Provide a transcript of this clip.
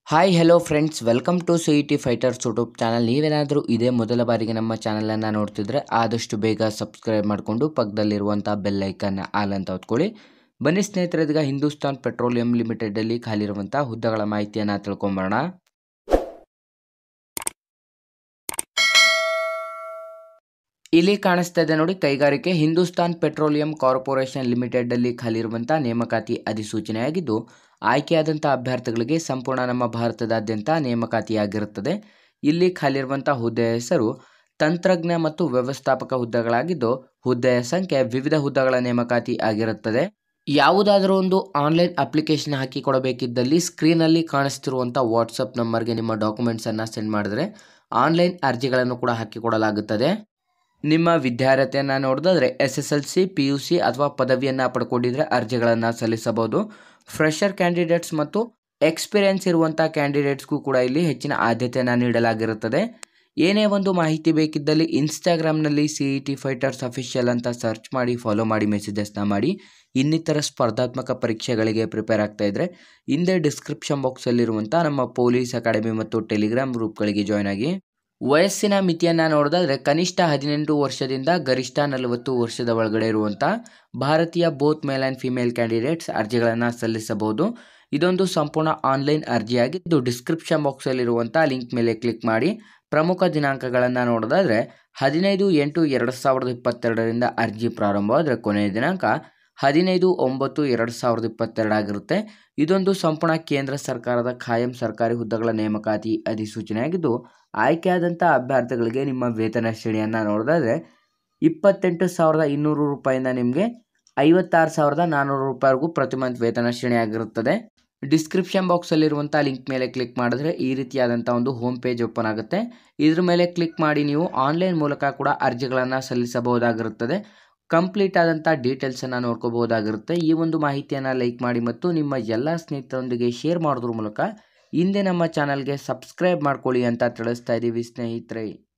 hi hello friends welcome to C E T fighters YouTube channel ನೀವೇನಾದರೂ ಇದೇ ಮೊದಲ ಬಾರಿಗೆ ನಮ್ಮ ಚಾನಲನ್ನು ನೋಡ್ತಿದ್ರೆ ಆದಷ್ಟು ಬೇಗ ಸಬ್ಸ್ಕ್ರೈಬ್ ಮಾಡಿಕೊಂಡು ಪಕ್ಕದಲ್ಲಿರುವಂಥ ಬೆಲ್ ಐಕನ್ ಆಲ್ ಅಂತ ಹೊತ್ಕೊಳ್ಳಿ ಬನ್ನಿ ಸ್ನೇಹಿತರೆ ಇದೀಗ ಹಿಂದೂಸ್ತಾನ್ ಪೆಟ್ರೋಲಿಯಂ ಲಿಮಿಟೆಡಲ್ಲಿ ಖಾಲಿರುವಂಥ ಹುದ್ದೆಗಳ ಮಾಹಿತಿಯನ್ನು ತಿಳ್ಕೊಂಬರೋಣ ಇಲ್ಲಿ ಕಾಣಿಸ್ತಾ ಇದೆ ನೋಡಿ ಕೈಗಾರಿಕೆ ಹಿಂದೂಸ್ತಾನ್ ಪೆಟ್ರೋಲಿಯಂ ಕಾರ್ಪೊರೇಷನ್ ಲಿಮಿಟೆಡಲ್ಲಿ ಖಾಲಿರುವಂಥ ನೇಮಕಾತಿ ಅಧಿಸೂಚನೆಯಾಗಿದ್ದು ಆಯ್ಕೆಯಾದಂಥ ಅಭ್ಯರ್ಥಿಗಳಿಗೆ ಸಂಪೂರ್ಣ ನಮ್ಮ ಭಾರತದಾದ್ಯಂತ ನೇಮಕಾತಿಯಾಗಿರುತ್ತದೆ ಇಲ್ಲಿ ಖಾಲಿರುವಂಥ ಹುದ್ದೆಯ ಹೆಸರು ತಂತ್ರಜ್ಞ ಮತ್ತು ವ್ಯವಸ್ಥಾಪಕ ಹುದ್ದೆಗಳಾಗಿದ್ದು ಹುದ್ದೆಯ ಸಂಖ್ಯೆ ವಿವಿಧ ಹುದ್ದೆಗಳ ನೇಮಕಾತಿ ಆಗಿರುತ್ತದೆ ಯಾವುದಾದರೂ ಒಂದು ಆನ್ಲೈನ್ ಅಪ್ಲಿಕೇಶನ್ ಹಾಕಿ ಕೊಡಬೇಕಿದ್ದಲ್ಲಿ ಸ್ಕ್ರೀನಲ್ಲಿ ಕಾಣಿಸ್ತಿರುವಂಥ ವಾಟ್ಸಪ್ ನಂಬರ್ಗೆ ನಿಮ್ಮ ಡಾಕ್ಯುಮೆಂಟ್ಸನ್ನು ಸೆಂಡ್ ಮಾಡಿದ್ರೆ ಆನ್ಲೈನ್ ಅರ್ಜಿಗಳನ್ನು ಕೂಡ ಹಾಕಿಕೊಡಲಾಗುತ್ತದೆ ನಿಮ್ಮ ವಿದ್ಯಾರ್ಹತೆಯನ್ನು ನೋಡಿದ್ರೆ S S L C P U C ಅಥವಾ ಪದವಿಯನ್ನು ಪಡ್ಕೊಂಡಿದ್ರೆ ಅರ್ಜಿಗಳನ್ನು ಸಲ್ಲಿಸಬಹುದು ಫ್ರೆಷರ್ ಕ್ಯಾಂಡಿಡೇಟ್ಸ್ ಮತ್ತು ಎಕ್ಸ್ಪೀರಿಯನ್ಸ್ ಇರುವಂಥ ಕ್ಯಾಂಡಿಡೇಟ್ಸ್ಗೂ ಕೂಡ ಇಲ್ಲಿ ಹೆಚ್ಚಿನ ಆದ್ಯತೆಯನ್ನು ನೀಡಲಾಗಿರುತ್ತದೆ ಏನೇ ಒಂದು ಮಾಹಿತಿ ಬೇಕಿದ್ದಲ್ಲಿ ಇನ್ಸ್ಟಾಗ್ರಾಮ್ನಲ್ಲಿ C E T fighters official ಅಂತ ಸರ್ಚ್ ಮಾಡಿ ಫಾಲೋ ಮಾಡಿ ಮೆಸೇಜಸ್ನ ಮಾಡಿ ಇನ್ನಿತರ ಸ್ಪರ್ಧಾತ್ಮಕ ಪರೀಕ್ಷೆಗಳಿಗೆ ಪ್ರಿಪೇರ್ ಆಗ್ತಾ ಇದ್ದರೆ ಹಿಂದೆ ಡಿಸ್ಕ್ರಿಪ್ಷನ್ ಬಾಕ್ಸಲ್ಲಿರುವಂಥ ನಮ್ಮ ಪೊಲೀಸ್ ಅಕಾಡೆಮಿ ಮತ್ತು ಟೆಲಿಗ್ರಾಮ್ ಗ್ರೂಪ್ಗಳಿಗೆ ಜಾಯ್ನ್ ಆಗಿ ವಯಸ್ಸಿನ ಮಿತಿಯನ್ನು ನೋಡೋದಾದರೆ ಕನಿಷ್ಠ ಹದಿನೆಂಟು ವರ್ಷದಿಂದ ಗರಿಷ್ಠ ನಲವತ್ತು ವರ್ಷದ ಒಳಗಡೆ ಇರುವಂಥ ಭಾರತೀಯ both male and female candidates ಅರ್ಜಿಗಳನ್ನು ಸಲ್ಲಿಸಬಹುದು ಇದೊಂದು ಸಂಪೂರ್ಣ ಆನ್ಲೈನ್ ಅರ್ಜಿಯಾಗಿದ್ದು ಡಿಸ್ಕ್ರಿಪ್ಷನ್ ಬಾಕ್ಸಲ್ಲಿರುವಂಥ ಲಿಂಕ್ ಮೇಲೆ ಕ್ಲಿಕ್ ಮಾಡಿ ಪ್ರಮುಖ ದಿನಾಂಕಗಳನ್ನು ನೋಡೋದಾದರೆ ಹದಿನೈದು ಎಂಟು ಎರಡು ಸಾವಿರದ ಇಪ್ಪತ್ತೆರಡರಿಂದ ಅರ್ಜಿ ಪ್ರಾರಂಭವಾದರೆ ಕೊನೆಯ ದಿನಾಂಕ ಹದಿನೈದು ಒಂಬತ್ತು ಎರಡು ಸಾವಿರದ ಇಪ್ಪತ್ತೆರಡಾಗಿರುತ್ತೆ ಇದೊಂದು ಸಂಪೂರ್ಣ ಕೇಂದ್ರ ಸರ್ಕಾರದ ಖಾಯಂ ಸರ್ಕಾರಿ ಹುದ್ದೆಗಳ ನೇಮಕಾತಿ ಅಧಿಸೂಚನೆಯಾಗಿದ್ದು ಆಯ್ಕೆಯಾದಂಥ ಅಭ್ಯರ್ಥಿಗಳಿಗೆ ನಿಮ್ಮ ವೇತನ ಶ್ರೇಣಿಯನ್ನು ನೋಡೋದಾದರೆ ಇಪ್ಪತ್ತೆಂಟು ಸಾವಿರದ ಇನ್ನೂರು ರೂಪಾಯಿಂದ ನಿಮಗೆ ಐವತ್ತಾರು ಸಾವಿರದ ನಾನ್ನೂರು ರೂಪಾಯಿವರೆಗೂ ಪ್ರತಿ ಮಂತ್ ವೇತನ ಶ್ರೇಣಿ ಆಗಿರುತ್ತದೆ ಡಿಸ್ಕ್ರಿಪ್ಷನ್ ಬಾಕ್ಸಲ್ಲಿರುವಂಥ ಲಿಂಕ್ ಮೇಲೆ ಕ್ಲಿಕ್ ಮಾಡಿದ್ರೆ ಈ ರೀತಿಯಾದಂಥ ಒಂದು ಹೋಮ್ ಪೇಜ್ ಓಪನ್ ಆಗುತ್ತೆ ಇದ್ರ ಮೇಲೆ ಕ್ಲಿಕ್ ಮಾಡಿ ನೀವು ಆನ್ಲೈನ್ ಮೂಲಕ ಕೂಡ ಅರ್ಜಿಗಳನ್ನು ಸಲ್ಲಿಸಬಹುದಾಗಿರುತ್ತದೆ ಕಂಪ್ಲೀಟ್ ಆದಂಥ ಡೀಟೇಲ್ಸನ್ನು ನೋಡ್ಕೋಬಹುದಾಗಿರುತ್ತೆ ಈ ಒಂದು ಮಾಹಿತಿಯನ್ನು ಲೈಕ್ ಮಾಡಿ ಮತ್ತು ನಿಮ್ಮ ಎಲ್ಲ ಸ್ನೇಹಿತರೊಂದಿಗೆ ಶೇರ್ ಮಾಡೋದ್ರ ಮೂಲಕ ಹಿಂದೆ ನಮ್ಮ ಚಾನಲ್ಗೆ ಸಬ್ಸ್ಕ್ರೈಬ್ ಮಾಡ್ಕೊಳ್ಳಿ ಅಂತ ತಿಳಿಸ್ತಾ ಇದ್ದೀವಿ ಸ್ನೇಹಿತರೆ